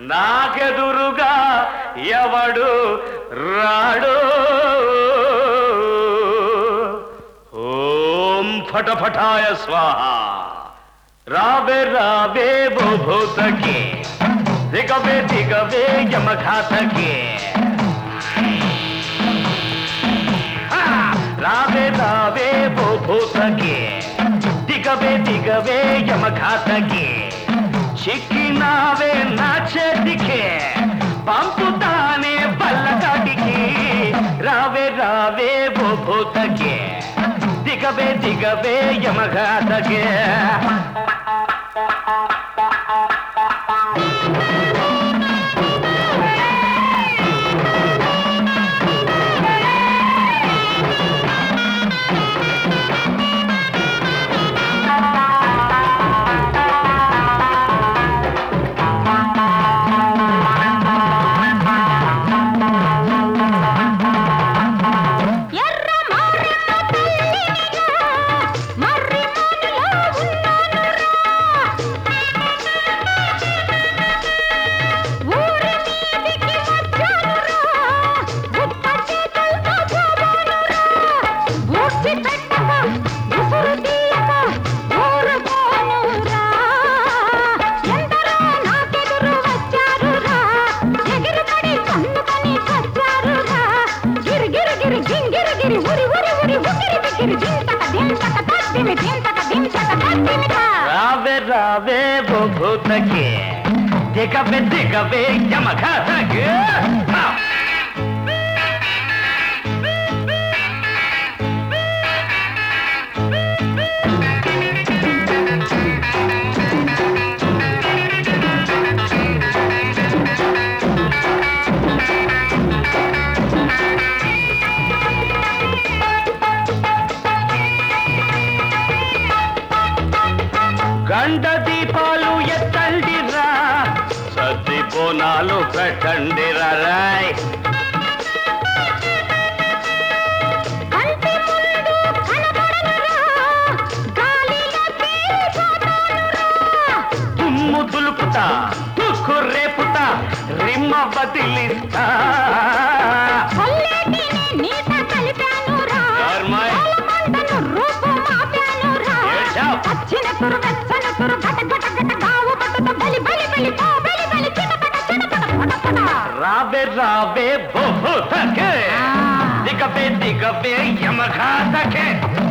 నాకెదురుగా ఎవడు రాడు ఓం ఫటఫటాయ స్వాహ రావే రావే భూభూతకి దిగవే దిగవే యమఘాతకి ఆ, రావే రావే భూభూతకి దిగవే దిగవే యమఘాతకి చిక్కినావే నా చేతికి పంపుతానే బల్లకాటికి రావే రావే భూభూతకి దిగవే దిగవే యమఘాతకి ఎర్ర మారెమ్మ తల్లినిగా మర్రి మోనులో ఉన్నానురా. ఊరి మీదికి వచ్చానురా. గుట్ట చేతులతో పోబోనురా. ఊడ్చి పెట్టక, ఉసురు తీయక, ఊరుకోనురా. ఎందరో నాకెదురు వచ్చారురా. ఎగిరిపడి కన్నుకొని చచ్చారురా. గిరి గిరి గిరి గింగిరి గిరి ఉరి ఉరి ఉరి ఉకిరి బికిరి దింతక దింతక తద్దిమి దింతక దింతక తద్దిమిట రావే రావే భూభూతకి దిగవే దిగవే యమఘాతకి ఆ! గండ దీపాలు ఎత్తండిరా సద్ది బోనాలు పెట్టండిరా రాయ్ కంటి ముందు కనబడనురా గాలిలో తేలిపోతానురా తుమ్ము దులుపుతా తుక్కు రేపుతా రిమ్మ బదిలిస్తా చల్లేటిని నీట కలిపానురా ధర్మాయ్. పాలమంటను రూపు మాపానురా ఏడ్చావ్. పచ్చిన కురు వెచ్చని కురు గట గట గట గావు పట్టుతో బలి బలి బలి పో బలి బలి చిటపట చిటపట పట పట రావే రావే భూభూతకి దిగవే దిగవే యమఘాతకి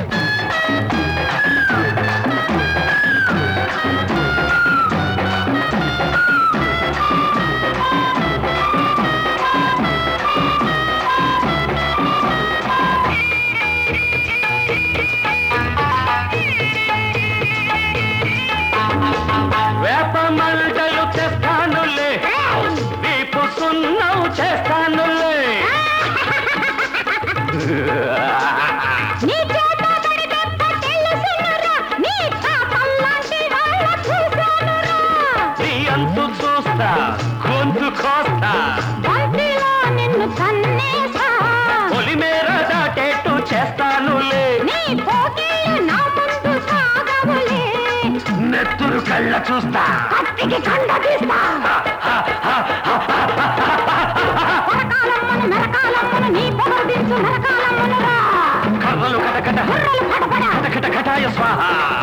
వేప మంటలు తెస్తానులే వీపు సున్నం చేస్తానులే నీ చేత బడి దెబ్బ తెలుసునురా నీ పాపల్లాంటి వాళ్ళ చూశానురా నీ అంతు చూస్తా గొంతు కోస్తా బంతిలో నిన్ను కన్నేసా పొలిమేర దాటేట్టు చేస్తానులే నీ పోటీలు నా ముందు సాగవులే నెత్తురు కళ్ళ చూస్తా కత్తికి కండ తీస్తా పరకాలమ్మను నరకాలమ్మను నీ పొగరు దించు నరకాలమ్మనురా కర్రలు కటకట బుర్రలు పడపడ కటకట కటాయ స్వాహ